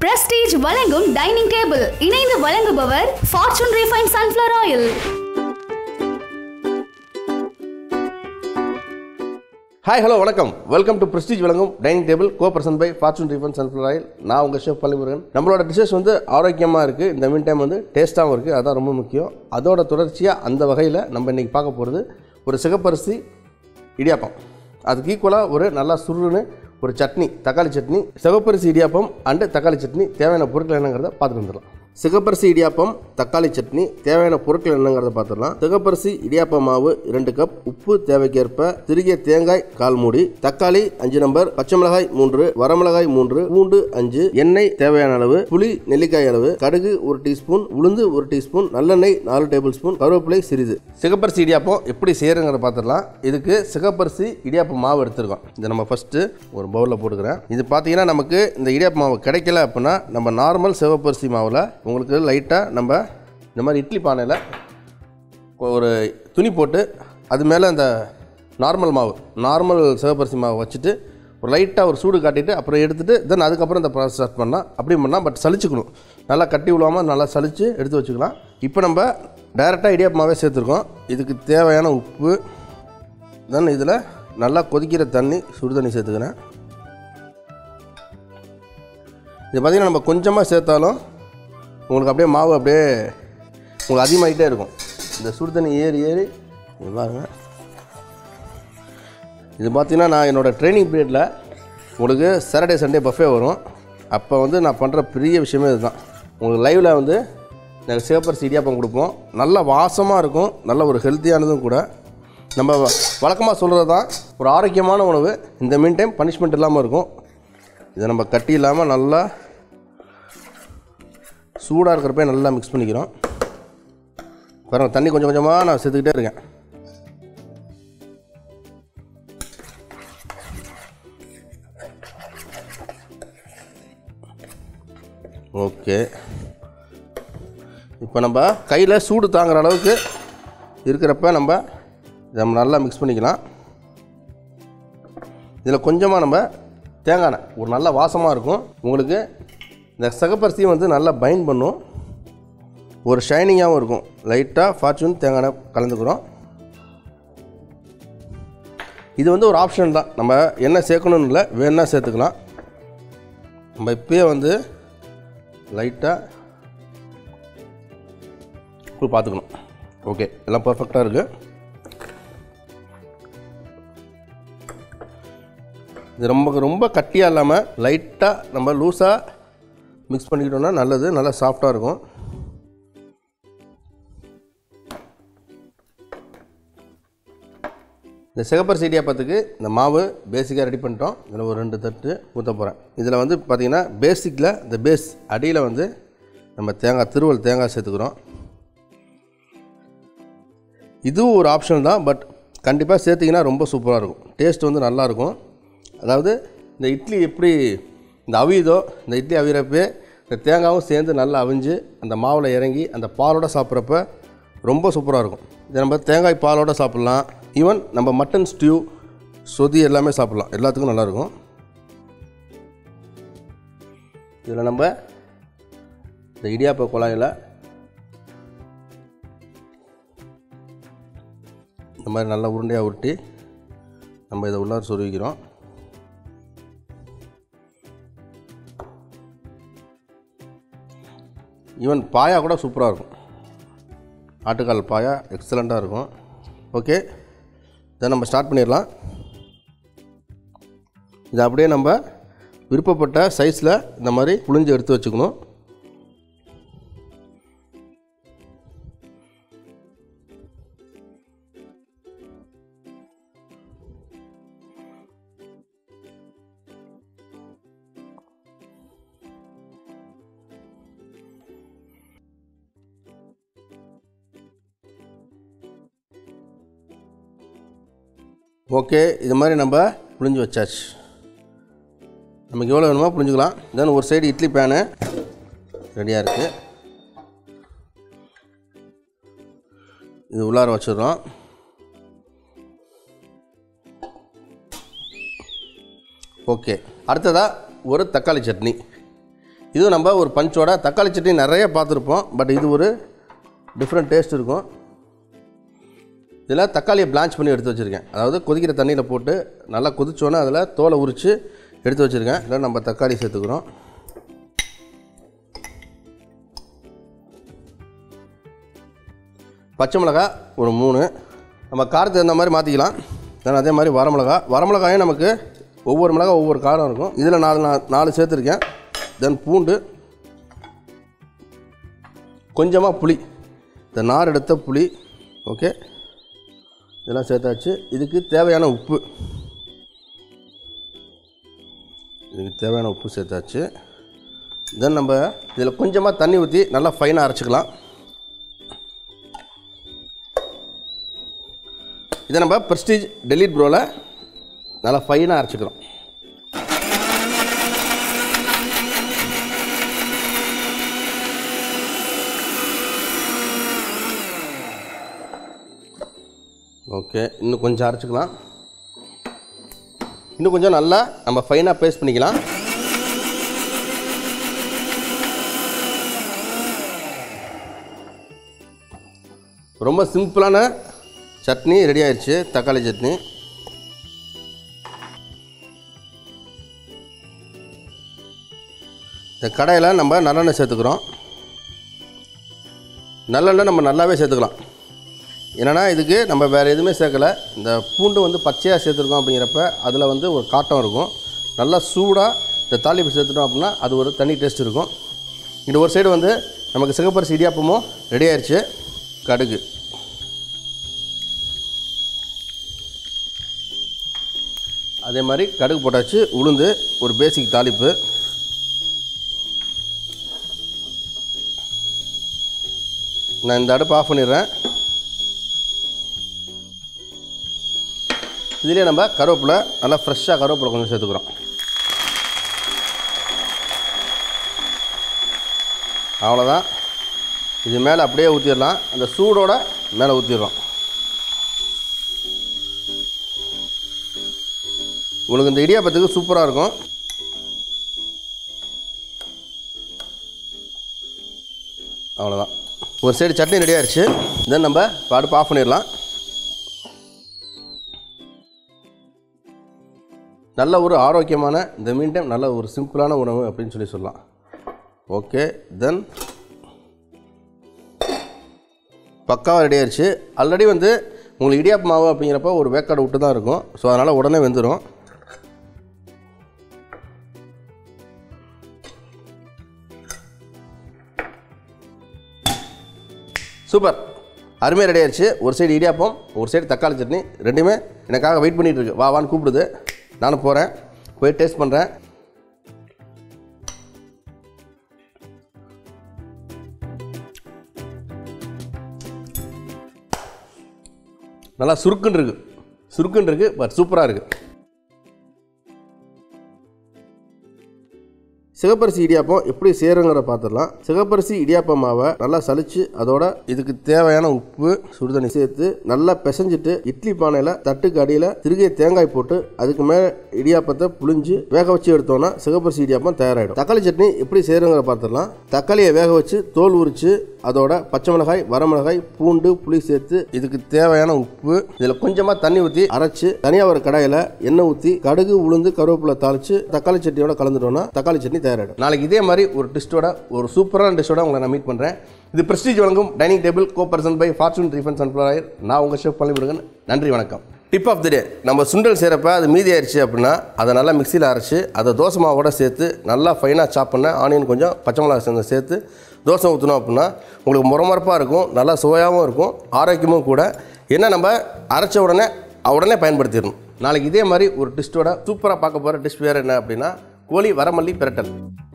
prestige வழங்கும் dining table இணைந்து வழங்குபவர் Fortune refine sunflower oil hi hello வணக்கம் வெல்கம் டு பிரஸ்டீஜ் வழங்கும் dining table co person by Fortune refined sunflower oil நான் உங்கள் ஷெஃப் பள்ளிமுருகன் நம்மளோட டிஷ்ஷஸ் வந்து ஆரோக்கியமாக இருக்குது இந்த மீன் டைம் வந்து டேஸ்ட்டாகவும் இருக்குது அதான் ரொம்ப முக்கியம் அதோட தொடர்ச்சியாக அந்த வகையில் நம்ம இன்றைக்கி பார்க்க போகிறது ஒரு சிகப்பரிசி இடியாப்பம் அதுக்கு ஈக்குவலாக ஒரு நல்லா சுருன்னு ஒரு சட்னி தக்காளி சட்னி சிகப்பரிசி இடியாப்பம் அண்டு தக்காளி சட்னி தேவையான பொருட்கள் என்னங்கிறத பார்த்துட்டு வந்துடலாம் சிகப்பரிசி இடியாப்பம் தக்காளி சட்னி தேவையான பொருட்கள் என்னங்கிறத பார்த்துடலாம் சிகப்பரிசி இடியாப்ப மாவு இரண்டு கப் உப்பு தேவைக்கேற்ப திருகிய தேங்காய் கால் மூடி தக்காளி அஞ்சு நம்பர் பச்சை மிளகாய் மூன்று வரமிளகாய் மூன்று பூண்டு அஞ்சு எண்ணெய் தேவையான அளவு புளி நெல்லிக்காய் அளவு கடுகு ஒரு டீஸ்பூன் உளுந்து ஒரு டீஸ்பூன் நல்லெண்ணெய் நாலு டேபிள் ஸ்பூன் கருவேப்பிலை சிறிது சிகப்பரிசி இடியாப்பம் எப்படி செய்யறங்கிறத பார்த்துடலாம் இதுக்கு சிகப்பரிசி இடியாப்ப மாவு எடுத்திருக்கோம் இதை நம்ம ஃபஸ்ட்டு ஒரு பவுலில் போட்டுக்கிறேன் இது பார்த்தீங்கன்னா நமக்கு இந்த இடியாப்ப மாவு கிடைக்கல அப்படின்னா நம்ம நார்மல் சிவப்பரிசி மாவில் உங்களுக்கு லைட்டாக நம்ம இந்த மாதிரி இட்லி பானையில் ஒரு துணி போட்டு அது மேலே அந்த நார்மல் மாவு நார்மல் சிவப்பரிசி மாவு வச்சுட்டு ஒரு லைட்டாக ஒரு சூடு காட்டிட்டு அப்புறம் எடுத்துட்டு தென் அதுக்கப்புறம் இந்த ப்ராசஸ் ஸ்டார்ட் பண்ணலாம் அப்படி பண்ணால் பட் சலிச்சுக்கணும் நல்லா கட்டி விழாமல் நல்லா சலிச்சு எடுத்து வச்சுக்கலாம் இப்போ நம்ம டைரெக்டாக இடியாப்ப மாவே சேர்த்துருக்கோம் இதுக்கு தேவையான உப்பு தென் இதில் நல்லா கொதிக்கிற தண்ணி சுடு தண்ணி சேர்த்துக்கிறேன் இது பார்த்திங்கன்னா நம்ம கொஞ்சமாக சேர்த்தாலும் உங்களுக்கு அப்படியே மாவு அப்படியே உங்களுக்கு அதிகமாகிட்டே இருக்கும் இந்த சுடு தண்ணி ஏறி ஏறி இது பாருங்க இது பார்த்தீங்கன்னா நான் என்னோடய ட்ரைனிங் பீரியடில் உங்களுக்கு சாட்டர்டே சண்டே பஃபே வரும் அப்போ வந்து நான் பண்ணுற பெரிய விஷயமே இதுதான் உங்களுக்கு லைவில் வந்து நாங்கள் சிவப்பரிசி இடியாப்பம் கொடுப்போம் நல்ல வாசமாக இருக்கும் நல்ல ஒரு ஹெல்த்தியானதும் கூட நம்ம வழக்கமாக சொல்கிறது தான் ஒரு ஆரோக்கியமான உணவு இந்த மீன் டைம் பனிஷ்மெண்ட் இல்லாமல் இருக்கும் இதை நம்ம கட்டி இல்லாமல் நல்லா சூடாக இருக்கிறப்ப நல்லா மிக்ஸ் பண்ணிக்கிறோம் பாருங்கள் தண்ணி கொஞ்சம் கொஞ்சமாக நான் சேர்த்துக்கிட்டே இருக்கேன் ஓகே இப்போ நம்ம கையில் சூடு தாங்குற அளவுக்கு இருக்கிறப்ப நம்ம இதை நம்ம நல்லா மிக்ஸ் பண்ணிக்கலாம் இதில் கொஞ்சமாக நம்ம தேங்காய் எண்ணெய் ஒரு நல்ல வாசமாக இருக்கும் உங்களுக்கு இந்த சகப்பரிசியும் வந்து நல்லா பைண்ட் பண்ணும் ஒரு ஷைனிங்காகவும் இருக்கும் லைட்டாக ஃபார்ச்சூன் தேங்காய் எண்ணெய் கலந்துக்கிறோம் இது வந்து ஒரு ஆப்ஷன் தான் நம்ம என்ன சேர்க்கணும்னு இல்லை வேணா சேர்த்துக்கலாம் நம்ம இப்பயே வந்து லைட்டாக உப்பு பார்த்துக்கணும் ஓகே எல்லாம் பர்ஃபெக்டாக இருக்குது இது ரொம்ப ரொம்ப கட்டியாக இல்லாமல் லைட்டாக நம்ம லூஸாக மிக்ஸ் பண்ணிக்கிட்டோம்னா நல்லது நல்லா சாஃப்டாக இருக்கும் இந்த சிகப்பரிசி இடியாப்பத்துக்கு இந்த மாவு பேசிக்காக ரெடி பண்ணிட்டோம் இதில் ஒரு ரெண்டு தட்டு ஊற்ற போகிறேன் இதில் வந்து பார்த்திங்கன்னா பேசிக்கில் இந்த பேஸ் அடியில் வந்து நம்ம தேங்காய் திருவல் தேங்காய் சேர்த்துக்கிறோம் இதுவும் ஒரு ஆப்ஷன் தான் பட் கண்டிப்பாக சேர்த்திங்கன்னா ரொம்ப சூப்பராக இருக்கும் டேஸ்ட் வந்து நல்லாயிருக்கும் அதாவது இந்த இட்லி எப்படி இந்த அவியுதோ இந்த இட்லி அவிகிறப்பே இந்த தேங்காயும் சேர்ந்து நல்லா அவிஞ்சு அந்த மாவில் இறங்கி அந்த பாலோட சாப்பிட்றப்ப ரொம்ப சூப்பராக இருக்கும் இதை நம்ம தேங்காய் பாலோட சாப்பிட்லாம் ஈவன் நம்ம மட்டன் ஸ்டியூ சொதி எல்லாமே சாப்பிட்லாம் எல்லாத்துக்கும் நல்லாயிருக்கும் இதில் நம்ம இந்த இடியாப்ப குழாயில் இந்த மாதிரி நல்லா உருண்டையாக உருட்டி நம்ம இதை உள்ளார சொருவிக்கிறோம் ஈவன் பாயா கூட சூப்பராக இருக்கும் ஆட்டுக்கால் பாயா எக்ஸலண்ட்டாக இருக்கும் ஓகே இதை நம்ம ஸ்டார்ட் பண்ணிடலாம் இதை அப்படியே நம்ம விருப்பப்பட்ட சைஸில் இந்த மாதிரி புழிஞ்சு எடுத்து வச்சுக்கணும் ஓகே இது மாதிரி நம்ம புழிஞ்சு வச்சாச்சு நமக்கு எவ்வளோ வேணுமோ புழிஞ்சுக்கலாம் தென் ஒரு சைடு இட்லி பேனு ரெடியாக இருக்குது இது உள்ளார வச்சிடுறோம் ஓகே அடுத்ததாக ஒரு தக்காளி சட்னி இதுவும் நம்ம ஒரு பஞ்சோட தக்காளி சட்னி நிறைய பார்த்துருப்போம் பட் இது ஒரு டிஃப்ரெண்ட் டேஸ்ட் இருக்கும் இதில் தக்காளியை பிளான்ச் பண்ணி எடுத்து வச்சுருக்கேன் அதாவது கொதிக்கிற தண்ணியில் போட்டு நல்லா கொதிச்சோன்னே அதில் தோலை உரித்து எடுத்து வச்சுருக்கேன் இதில் நம்ம தக்காளி சேர்த்துக்கிறோம் பச்சை மிளகா ஒரு மூணு நம்ம காரத்துக்கு தகுந்த மாதிரி மாற்றிக்கலாம் தென் அதே மாதிரி வரமிளகா வரமிளகாயும் நமக்கு ஒவ்வொரு மிளகா ஒவ்வொரு காரம் இருக்கும் இதில் நாலு நா- நாலு சேர்த்துருக்கேன் தென் பூண்டு கொஞ்சமாக புளி இந்த நார் எடுத்த புளி ஓகே இதெல்லாம் சேர்த்தாச்சு இதுக்கு தேவையான உப்பு இதுக்கு தேவையான உப்பு சேர்த்தாச்சு தென் நம்ம இதில் கொஞ்சமாக தண்ணி ஊற்றி நல்லா ஃபைனாக அரைச்சிக்கலாம் இதை நம்ம ப்ரெஸ்டீஜ் டெலிட் ப்ரோவில் நல்லா ஃபைனாக அரைச்சிக்கிறோம் ஓகே இன்னும் கொஞ்சம் அரைச்சிக்கலாம் இன்னும் கொஞ்சம் நல்லா நம்ம ஃபைனாக பேஸ்ட் பண்ணிக்கலாம் ரொம்ப சிம்பிளான சட்னி ரெடி ஆயிடுச்சு தக்காளி சட்னி இந்த கடையில் நம்ம நல்லெண்ணெய் சேர்த்துக்கிறோம் நல்லெண்ணெய் நம்ம நல்லாவே சேர்த்துக்கலாம் என்னென்னா இதுக்கு நம்ம வேறு எதுவுமே சேர்க்கலை இந்த பூண்டு வந்து பச்சையாக சேர்த்துருக்கோம் அப்படிங்கிறப்ப அதில் வந்து ஒரு காட்டம் இருக்கும் நல்லா சூடாக இந்த தாளிப்பு சேர்த்துட்டோம் அப்படின்னா அது ஒரு தனி டேஸ்ட் இருக்கும் இந்த ஒரு சைடு வந்து நமக்கு சிகப்பரிசி இடியாப்பமும் ரெடி ஆயிடுச்சு கடுகு அதே மாதிரி கடுகு போட்டாச்சு உளுந்து ஒரு பேசிக் தாளிப்பு நான் இந்த அடுப்பு ஆஃப் பண்ணிடுறேன் இதுலேயே நம்ம கருவேப்பிலை நல்லா ஃப்ரெஷ்ஷாக கருவேப்பிலை கொஞ்சம் சேர்த்துக்கிறோம் அவ்வளோதான் இது மேலே அப்படியே ஊற்றிடலாம் அந்த சூடோட மேலே ஊற்றிடுறோம் உங்களுக்கு இந்த இடியாப்பத்துக்கு சூப்பராக இருக்கும் அவ்வளோதான் ஒரு சைடு சட்னி ரெடி ஆயிடுச்சு தென் நம்ம இப்போ அடுப்பு ஆஃப் பண்ணிடலாம் நல்ல ஒரு ஆரோக்கியமான இந்த மீன் டைம் நல்ல ஒரு சிம்பிளான உணவு அப்படின்னு சொல்லி சொல்லலாம் ஓகே தென் பக்காவாக ரெடி ஆயிடுச்சு ஆல்ரெடி வந்து உங்களுக்கு இடியாப்பு மாவு அப்படிங்கிறப்ப ஒரு வேக்காடு விட்டு தான் இருக்கும் ஸோ அதனால் உடனே வெந்துடும் சூப்பர் அருமையாக ரெடி ஆயிடுச்சு ஒரு சைடு இடியாப்பம் ஒரு சைடு தக்காளி சட்னி ரெண்டுமே எனக்காக வெயிட் பண்ணிட்டு இருக்கு வா வான்னு கூப்பிடுது நானும் போகிறேன் போய் டேஸ்ட் பண்ணுறேன் நல்லா சுருக்குன்னு இருக்கு சுருக்குன்னு இருக்கு பட் சூப்பராக இருக்குது சிகப்பரிசி இடியாப்பம் எப்படி செய்கிறோங்கிற பார்த்துடலாம் சிகப்பரிசி இடியாப்ப மாவை நல்லா சலிச்சு அதோட இதுக்கு தேவையான உப்பு சுடுதண்ணி சேர்த்து நல்லா பிசைஞ்சிட்டு இட்லி பானையில் தட்டுக்கு அடியில் திருகிய தேங்காய் போட்டு அதுக்கு மேலே இடியாப்பத்தை புளிஞ்சு வேக வச்சு எடுத்தோம்னா சிகப்பரிசி இடியாப்பம் தயாராகிடும் தக்காளி சட்னி எப்படி செய்கிறோங்கிற பார்த்துடலாம் தக்காளியை வேக வச்சு தோல் உரிச்சு அதோட பச்சை மிளகாய் வரமிளகாய் பூண்டு புளி சேர்த்து இதுக்கு தேவையான உப்பு இதில் கொஞ்சமாக தண்ணி ஊற்றி அரைச்சு தனியாக ஒரு கடாயில் எண்ணெய் ஊற்றி கடுகு உளுந்து கருவேப்பிலை தாளிச்சு தக்காளி சட்னியோட கலந்துட்டோம்னா தக்காளி சட்னி தயாராகிடும் நாளைக்கு இதே மாதிரி ஒரு டிஷ்டோட ஒரு சூப்பரான டிஷ்ஷோட உங்களை நான் மீட் பண்ணுறேன் இது பிரஸ்டீஜ் வழங்கும் dining table co person by Fortune refined sunflower நான் உங்கள் ஷெஃப் பழனிமுருகன் நன்றி வணக்கம் டிப் ஆஃப் தி டே நம்ம சுண்டல் செய்கிறப்ப அது மீதி ஆயிடுச்சு அப்படின்னா அதை நல்லா மிக்சியில் அரைச்சி அதை தோசை மாவோட சேர்த்து நல்லா ஃபைனாக சாப் பண்ண ஆனியன் கொஞ்சம் பச்சை மிளகா சேர்ந்து சேர்த்து தோசை ஊற்றினோம் அப்படின்னா உங்களுக்கு முறமரப்பாக இருக்கும் நல்லா சுவையாகவும் இருக்கும் ஆரோக்கியமும் கூட என்ன நம்ம அரைச்ச உடனே உடனே பயன்படுத்திடணும் நாளைக்கு இதே மாதிரி ஒரு டிஷ்டோட சூப்பராக பார்க்க போகிற டிஷ் வேறு என்ன அப்படின்னா கோழி வரமல்லி பிரட்டல்